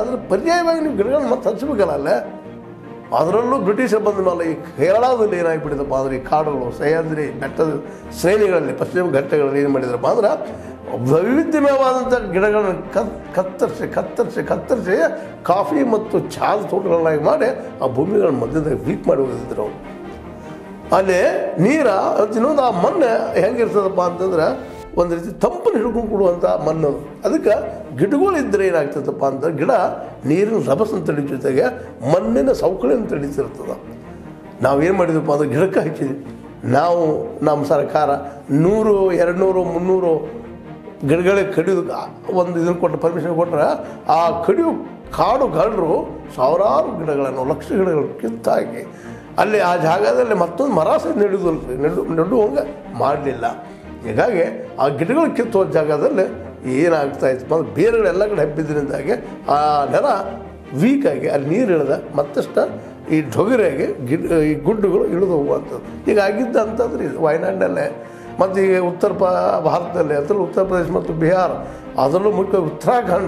ಅದ್ರ ಪರ್ಯಾಯವಾಗಿ ನೀವು ಗಿಡಗಳನ್ನ ಮತ್ತೆ ಹಚ್ಚಬೇಕಲ್ಲ ಅಲ್ಲೇ ಅದರಲ್ಲೂ ಬ್ರಿಟಿಷರು ಬಂದ ಮೇಲೆ ಈ ಕೇರಳದಲ್ಲಿ ಏನಾಗಿಬಿಟ್ಟಿದಪ್ಪ ಅಂದರೆ ಈ ಕಾಡುಗಳು ಸಹ್ಯಾದ್ರಿ ಬೆಟ್ಟದ ಶ್ರೇಣಿಗಳಲ್ಲಿ ಪಶ್ಚಿಮ ಘಟ್ಟಗಳಲ್ಲಿ ಏನು ಮಾಡಿದ್ರಪ್ಪ ಅಂದ್ರೆ ವೈವಿಧ್ಯಮಯವಾದಂಥ ಗಿಡಗಳನ್ನು ಕತ್ ಕತ್ತರಿಸಿ ಕತ್ತರಿಸಿ ಕತ್ತರಿಸಿ ಕಾಫಿ ಮತ್ತು ಚಾದ ತೋಟಗಳನ್ನಾಗಿ ಮಾಡಿ ಆ ಭೂಮಿಗಳ ಮಧ್ಯದಾಗ ವೀಕ್ ಮಾಡಿ ಹೋಗಿದ್ರು ಅವರು ಅಲ್ಲಿ ನೀರ ಇನ್ನೊಂದು ಆ ಮಣ್ಣು ಹೆಂಗಿರ್ತದಪ್ಪ ಅಂತಂದ್ರೆ ಒಂದು ರೀತಿ ತಂಪನ್ನು ಹಿಡ್ಕೊಂಡು ಕೊಡುವಂಥ ಮಣ್ಣು ಅದು. ಅದಕ್ಕೆ ಗಿಡಗಳು ಇದ್ದರೆ ಏನಾಗ್ತದಪ್ಪ ಅಂತ ಗಿಡ ನೀರಿನ ರಭಸನ್ನು ತಡಿ ಜೊತೆಗೆ ಮಣ್ಣಿನ ಸವಕಳಿಯನ್ನು ತಡೀತಿರ್ತದೆ ನಾವು ಏನು ಮಾಡಿದ್ವಪ್ಪ ಅಂದ್ರೆ ಗಿಡಕ್ಕೆ ಹಾಕಿದ್ವಿ ನಾವು ನಮ್ಮ ಸರ್ಕಾರ ನೂರು ಎರಡು ನೂರು ಮುನ್ನೂರು ಗಿಡಗಳಿಗೆ ಕಡಿಯೋದು ಒಂದು ಇದನ್ನು ಕೊಟ್ಟು ಪರ್ಮಿಷನ್ ಕೊಟ್ಟರೆ ಆ ಕಡಿಯೋ ಕಾಡು ಗಳ್ಳರು ಸಾವಿರಾರು ಗಿಡಗಳನ್ನು ಲಕ್ಷ ಗಿಡಗಳನ್ನು ಕಿತ್ತಾಕಿ ಅಲ್ಲಿ ಆ ಜಾಗದಲ್ಲಿ ಮತ್ತೊಂದು ಮರ ಸಹ ನೆಡುವುದಿಲ್ಲ ನೆಡು ನೆಡುವಂಗೆ ಮಾಡಲಿಲ್ಲ ಹೀಗಾಗಿ ಆ ಗಿಡಗಳು ಕಿತ್ತುವ ಜಾಗದಲ್ಲಿ ಏನಾಗ್ತಾ ಇತ್ತು ಅಂದ್ರೆ ಬೇರೆಗಳೆಲ್ಲ ಕಡೆ ಹಬ್ಬಿದ್ರಿಂದಾಗಿ ಆ ನೆಲ ವೀಕ್ ಆಗಿ ಅಲ್ಲಿ ನೀರು ಇಳಿದ ಮತ್ತಷ್ಟು ಈ ಡೊಗರೆಗೆ ಗಿಡ ಈ ಗುಡ್ಡುಗಳು ಇಳಿದು ಹೋಗುವಂಥದ್ದು ಈಗ ಆಗಿದ್ದ ಅಂತಂದ್ರೆ ಇದು ವಯನಾಡಿನಲ್ಲೇ ಮತ್ತು ಈಗ ಉತ್ತರ ಪ ಭಾರತದಲ್ಲಿ ಅದರಲ್ಲೂ ಉತ್ತರ ಪ್ರದೇಶ ಮತ್ತು ಬಿಹಾರ ಅದರಲ್ಲೂ ಮುಖ್ಯ ಉತ್ತರಾಖಂಡ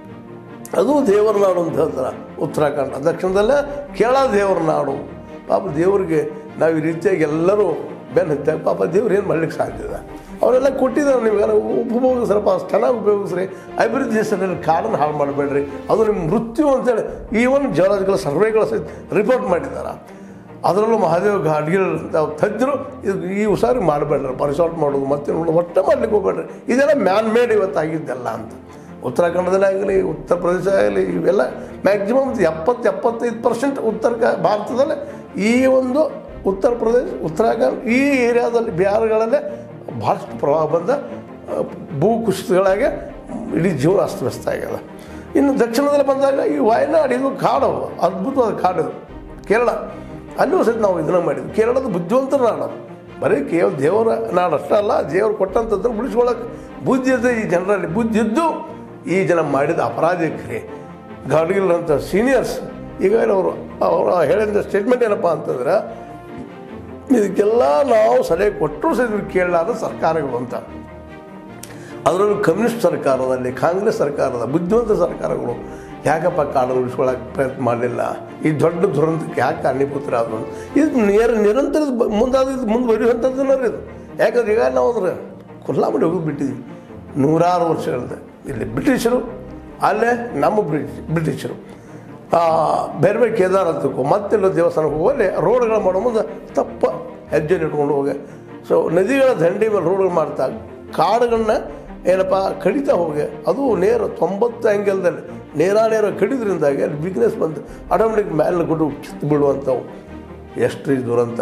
ಅದು ದೇವರ ನಾಡು ಅಂತ ಹೇಳ್ತಾರೆ ಉತ್ತರಾಖಂಡ ದಕ್ಷಿಣದಲ್ಲೇ ಕೇರಳ ದೇವರ ನಾಡು ಪಾಪ ದೇವರಿಗೆ ನಾವು ಈ ರೀತಿಯಾಗಿ ಎಲ್ಲರೂ ಬೆನ್ನು ಹತ್ತಾಗ ಪಾಪ ದೇವ್ರು ಏನು ಮಾಡ್ಲಿಕ್ಕೆ ಸಾಧ್ಯ ಇದೆ ಅವರೆಲ್ಲ ಕೊಟ್ಟಿದ್ದಾರೆ ನಿಮ್ಗೆ ಉಪಭೋಗಿಸ್ರಪ್ಪ ಅಷ್ಟು ಚೆನ್ನಾಗಿ ಉಪಯೋಗಿಸ್ರಿ ಅಭಿವೃದ್ಧಿ ಹೆಸರಲ್ಲಿ ಕಾಡನ್ನು ಹಾಳು ಮಾಡಬೇಡ್ರಿ ಅದು ನಿಮ್ಮ ಮೃತ್ಯು ಅಂತೇಳಿ ಈವನ್ ಜಿಯಾಲಜಿಕಲ್ ಸರ್ವೆಗಳ ಸಹಿತ ರಿಪೋರ್ಟ್ ಮಾಡಿದ್ದಾರೆ ಅದರಲ್ಲೂ ಮಹಾದೇವ ಗಾಡ್ಗಿಲ್ ತಾವು ತಜ್ಞರು ಇದು ಈ ಉಸಾರಿ ಮಾಡಬೇಡ್ರಿ ಪರಿಸಾಲ್ಟ್ ಮಾಡೋದು ಮತ್ತೆ ಒಟ್ಟೆ ಮಾಡ್ಲಿಕ್ಕೆ ಹೋಗ್ಬೇಡ್ರಿ ಇದೆಲ್ಲ ಮ್ಯಾನ್ ಮೇಡ್ ಇವತ್ತಾಗಿದ್ದೆಲ್ಲ ಅಂತ ಉತ್ತರಾಖಂಡದಲ್ಲಿ ಆಗಲಿ ಉತ್ತರ ಪ್ರದೇಶ ಆಗಲಿ ಇವೆಲ್ಲ ಮ್ಯಾಕ್ಸಿಮಮ್ ಎಪ್ಪತ್ತು ಎಪ್ಪತ್ತೈದು ಪರ್ಸೆಂಟ್ ಉತ್ತರ ಕ- ಭಾರತದಲ್ಲಿ ಈ ಒಂದು ಉತ್ತರ ಪ್ರದೇಶ ಉತ್ತರಾಖಂಡ್ ಈ ಏರಿಯಾದಲ್ಲಿ ಬಿಹಾರಗಳಲ್ಲೇ ಭಾಳಷ್ಟು ಪ್ರವಾಹ ಬಂದ ಆ, ಭೂಕುಸಿತಗಳಾಗಿ ಇಡೀ ಜೀವನ ಅಸ್ತವ್ಯಸ್ತ ಆಗ್ಯದ ಇನ್ನು ದಕ್ಷಿಣದಲ್ಲಿ ಬಂದಾಗ ಈ ವಾಯನಾಡ್ ಇದು ಕಾಡು ಅದ್ಭುತವಾದ ಕಾಡು ಇದು ಕೇರಳ ಅಲ್ಲೂ ಸಹಿತ ನಾವು ಇದನ್ನು ಮಾಡಿದ್ವಿ ಕೇರಳದ ಬುದ್ಧಿವಂತರ ನಾಡು ಬರೀ ಕೇವಲ ದೇವರ ನಾಡು ಅಷ್ಟೇ ಅಲ್ಲ ದೇವರು ಕೊಟ್ಟಂಥದ್ದನ್ನು ಉಳಿಸ್ಕೊಳ್ಳೋಕೆ ಬುದ್ಧಿ ಇರ್ತದೆ ಈ ಜನರಲ್ಲಿ ಬುದ್ಧಿ ಇದ್ದು ಈ ಜನ ಮಾಡಿದ ಅಪರಾಧ ಕ್ರಿಯೆ ಗಾಡ್ಗಿಲ್ ಅಂತ ಸೀನಿಯರ್ಸ್ ಈಗ ಅವರು ಅವರು ಹೇಳಿದ ಸ್ಟೇಟ್ಮೆಂಟ್ ಏನಪ್ಪ ಅಂತಂದ್ರೆ ಇದಕ್ಕೆಲ್ಲ ನಾವು ಸಲಹೆ ಕೊಟ್ಟರು ಸಹ ಕೇಳಲಾದ ಸರ್ಕಾರಗಳು ಅಂತ ಅದರಲ್ಲೂ ಕಮ್ಯುನಿಸ್ಟ್ ಸರ್ಕಾರದಲ್ಲಿ ಕಾಂಗ್ರೆಸ್ ಸರ್ಕಾರದ ಬುದ್ಧಿವಂತ ಸರ್ಕಾರಗಳು ಯಾಕಪ್ಪ ಕಾಡನ್ನು ಉಳಿಸ್ಕೊಳ್ಳೋಕೆ ಪ್ರಯತ್ನ ಮಾಡಲಿಲ್ಲ ಈ ದೊಡ್ಡ ದುರಂತಕ್ಕೆ ಯಾಕೆ ಕಾರಣೀಭೂತರಾದ್ರು ಇದು ನೇರ ನಿರಂತರ ಬ- ಮುಂದಾದ ಇದು ಮುಂದುವರಿಯುವಂಥದ್ದನ್ನ ಇದು ಯಾಕಂದ್ರೆ ಈಗ ನಾವು ಅದ್ರ ಕೊಲ್ಲಾಮಡಿ ಹೋಗಿ ಬಿಟ್ಟಿದ್ವಿ ನೂರಾರು ವರ್ಷಗಳಿಂದ ಇಲ್ಲಿ ಬ್ರಿಟಿಷರು ಅಲ್ಲೇ ನಮ್ಮ ಬ್ರಿಟಿಷ್ ಬ್ರಿಟಿಷರು ಆ, ಬೇರೆ ಬೇರೆ ಕೇದಾರತ್ವಕ್ಕೂ ಮತ್ತೆಲ್ಲ ದೇವಸ್ಥಾನಕ್ಕೆ ಹೋಗಲ್ಲಿ ರೋಡ್ಗಳು ಮಾಡೋ ಮುಂದೆ ತಪ್ಪ ಹೆಜ್ಜೆ ಇಟ್ಕೊಂಡು ಹೋಗಿ ಸೊ ನದಿಗಳ ದಂಡಿ ಮೇಲೆ ರೋಡ್ಗಳು ಮಾಡ್ತಾ ಕಾಡುಗಳನ್ನ ಏನಪ್ಪ ಕಡಿತಾ ಹೋಗಿ ಅದು ನೇರ ತೊಂಬತ್ತು ಆ್ಯಂಗಲ್ದಲ್ಲಿ ನೇರ ನೇರ ಕಡಿದ್ರಿಂದಾಗಿ ಅಲ್ಲಿ ಬಿಗ್ನೆಸ್ ಬಂದು ಆಟೋಮೆಟಿಕ್ ಮೇಲೆ ಗುಡ್ಡು ಕಿತ್ತು ಬೀಳುವಂಥವು ಎಷ್ಟು ಈ ದುರಂತ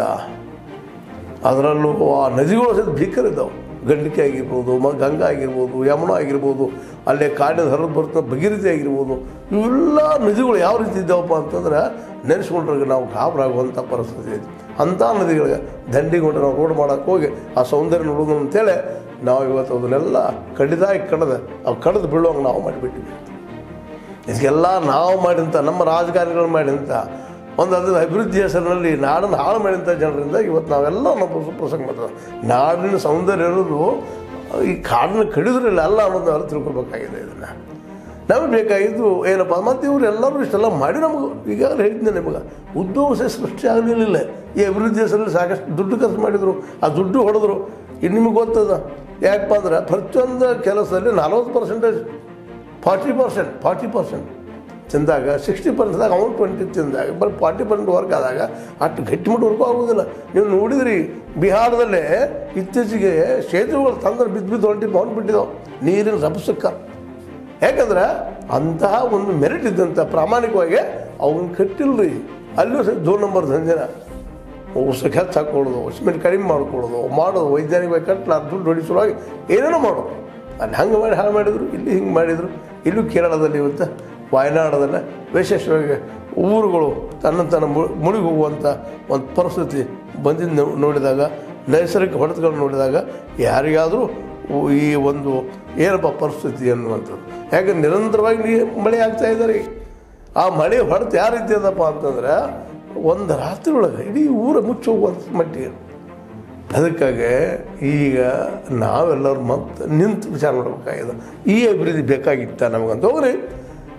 ಅದರಲ್ಲೂ ಆ ನದಿಗಳು ಸಹಿತ ಭೀಕರ ಇದ್ದಾವೆ ಗಂಡಿಕೆ ಆಗಿರ್ಬೋದು ಮ ಗಂಗಾ ಆಗಿರ್ಬೋದು ಯಮುನಾ ಆಗಿರ್ಬೋದು ಅಲ್ಲೇ ಕಾಡಿನ ಹರಿದು ಬರ್ತದೆ ಭಗೀರಥಿ ಆಗಿರ್ಬೋದು ಇವೆಲ್ಲ ನದಿಗಳು ಯಾವ ರೀತಿ ಇದ್ದಾವಪ್ಪ ಅಂತಂದ್ರೆ ನೆನೆಸ್ಕೊಂಡ್ರೆ ನಾವು ಗಾಬರಾಗುವಂಥ ಪರಿಸ್ಥಿತಿ ಐತಿ ಅಂಥ ನದಿಗಳಿಗೆ ದಂಡಿಗೊಂಡು ನಾವು ರೋಡ್ ಮಾಡೋಕೆ ಹೋಗಿ ಆ ಸೌಂದರ್ಯ ನೋಡೋದು ಅಂತೇಳಿ ನಾವು ಇವತ್ತು ಅದನ್ನೆಲ್ಲ ಕಡಿದಾಗಿ ಕಡ್ದು ಅವು ಕಡ್ದು ಬೀಳುವಂಗೆ ನಾವು ಮಾಡಿಬಿಟ್ಟಿವಿ ಇದಕ್ಕೆಲ್ಲ ನಾವು ಮಾಡಿದಂಥ ನಮ್ಮ ರಾಜಕಾರಣಿಗಳು ಮಾಡಿದಂಥ ಒಂದು ಅದರ ಅಭಿವೃದ್ಧಿ ಹೆಸರಿನಲ್ಲಿ ನಾಡನ್ನು ಹಾಳು ಮಾಡಿದಂಥ ಜನರಿಂದ ಇವತ್ತು ನಾವೆಲ್ಲ ನಮ್ಮ ಪ್ರಸಂಗ ಮಾಡ್ತೇವೆ ನಾಡಿನ ಸೌಂದರ್ಯ ಇರೋದು ಈ ಕಾಡನ್ನು ಕಡಿದ್ರಿಲ್ಲ ಅಲ್ಲ ಅನ್ನೋದು ಅರ್ಥ ತಿಳ್ಕೊಬೇಕಾಗಿದೆ ಇದನ್ನು ನಮಗೆ ಬೇಕಾಗಿದ್ದು ಏನಪ್ಪ ಮತ್ತು ಇವರು ಎಲ್ಲರೂ ಇಷ್ಟೆಲ್ಲ ಮಾಡಿ ನಮಗೆ ಈಗಾಗಲೇ ಹೇಳಿದ್ದೆ ನಿಮಗೆ ಉದ್ಯೋಗ ಸಹ ಸೃಷ್ಟಿ ಆಗಲಿಲ್ಲ ಈ ಅಭಿವೃದ್ಧಿ ಹೆಸರಲ್ಲಿ ಸಾಕಷ್ಟು ದುಡ್ಡು ಖರ್ಚು ಮಾಡಿದರು ಆ ದುಡ್ಡು ಹೊಡೆದ್ರು ಇನ್ನು ನಿಮಗೆ ಗೊತ್ತದ ಯಾಕಪ್ಪ ಅಂದ್ರೆ ಪ್ರತಿಯೊಂದು ಕೆಲಸದಲ್ಲಿ ನಲ್ವತ್ತು percentage forty percent forty percent ತಿಂದಾಗ ಸಿಕ್ಸ್ಟಿ ಪರ್ಸೆಂಟ್ದಾಗ ಅವ್ನು ಟ್ವೆಂಟಿ ತಿಂದಾಗ ಬರೀ ಫಾರ್ಟಿ ಪರ್ಸೆಂಟ್ ವರ್ಕ್ ಆದಾಗ ಅಷ್ಟು ಗಟ್ಟಿಮುಟ್ಟು ವರ್ಕ್ ಆಗೋದಿಲ್ಲ ನೀವು ನೋಡಿದ್ರಿ ಬಿಹಾರದಲ್ಲೇ ಇತ್ತೀಚೆಗೆ ಸೇತುವೆಗಳು ತಂದ್ರೆ ಬಿದ್ದು ಬಿದ್ದು ಹೊಂಟಿ ಬಿಟ್ಟಿದ್ದಾವೆ ನೀರಿನ ರಭಸಕ್ಕೆ ಯಾಕಂದ್ರೆ ಅಂತಹ ಒಂದು ಮೆರಿಟ್ ಇದ್ದಂಥ ಪ್ರಾಮಾಣಿಕವಾಗಿ ಅವನ್ನ ಕಟ್ಟಿಲ್ರಿ ಅಲ್ಲೂ ಸಹ ದೋ ನಂಬರ್ ದಂಜನ ಉಸಕ್ಕೆ ಹೆಚ್ಚು ಹಾಕ್ಕೊಳ್ಳೋದು ಸಿಮೆಂಟ್ ಕಡಿಮೆ ಮಾಡ್ಕೊಳ್ಳೋದು ಮಾಡೋದು ವೈಜ್ಞಾನಿಕವಾಗಿ ಕಟ್ಟಲ ದುಡ್ಡು ಹೊಡಿಸುವಾಗಿ ಏನೇನೋ ಮಾಡೋದು ಅಲ್ಲಿ ಹಂಗೆ ಮಾಡಿ ಹಾಳು ಮಾಡಿದರು ಇಲ್ಲಿ ಹಿಂಗೆ ಮಾಡಿದರು ಇಲ್ಲೂ ಕೇರಳದಲ್ಲಿ ಇವತ್ತು ವಾಯನಾಡದಲ್ಲಿ ವಿಶೇಷವಾಗಿ ಊರುಗಳು ತನ್ನ ತನ್ನ ಮು- ಮುಳುಗಿ ಹೋಗುವಂಥ ಒಂದು ಪರಿಸ್ಥಿತಿ ಬಂದಿದ್ದು ನೋ- ನೋಡಿದಾಗ ನೈಸರ್ಗಿಕ ಹೊಡೆತಗಳನ್ನು ನೋಡಿದಾಗ ಯಾರಿಗಾದರೂ ಈ ಒಂದು ಏನಪ್ಪ ಪರಿಸ್ಥಿತಿ ಅನ್ನುವಂಥದ್ದು ಯಾಕೆ ನಿರಂತರವಾಗಿ ನೀ ಮಳೆ ಆಗ್ತಾ ಇದ್ದಾರೆ ಆ ಮಳೆ ಹೊಡೆತ ಯಾವ ರೀತಿ ಅದಪ್ಪ ಅಂತಂದ್ರೆ ಒಂದು ರಾತ್ರಿ ಒಳಗೆ ಇಡೀ ಊರ ಮುಚ್ಚಿ ಹೋಗುವಂಥ ಮಟ್ಟಿಗೆ ಅದಕ್ಕಾಗಿ ಈಗ ನಾವೆಲ್ಲರೂ ಮತ್ತೆ ನಿಂತು ವಿಚಾರ ಮಾಡಬೇಕಾಗಿದೆ ಈ ಅಭಿವೃದ್ಧಿ ಬೇಕಾಗಿತ್ತ ನಮಗಂತ ಹೋಗ್ರಿ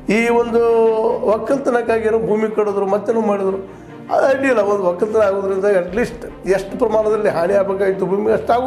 ಈ ಒಂದು ಒಕ್ಕಲ್ತನಕ್ಕಾಗಿ ಏನೋ ಭೂಮಿ ಕಡಿದ್ರು ಮತ್ತೇನೋ ಮಾಡಿದ್ರು ಅದು ಅಡ್ಡಿಲ್ಲ ಒಂದು ಒಕ್ಕಲ್ತನ ಆಗೋದ್ರಿಂದ ಅಟ್ಲೀಸ್ಟ್ ಎಷ್ಟು ಪ್ರಮಾಣದಲ್ಲಿ ಹಾನಿ ಆಗಬೇಕಾಗಿತ್ತು ಭೂಮಿ ಅಷ್ಟಾಗೋ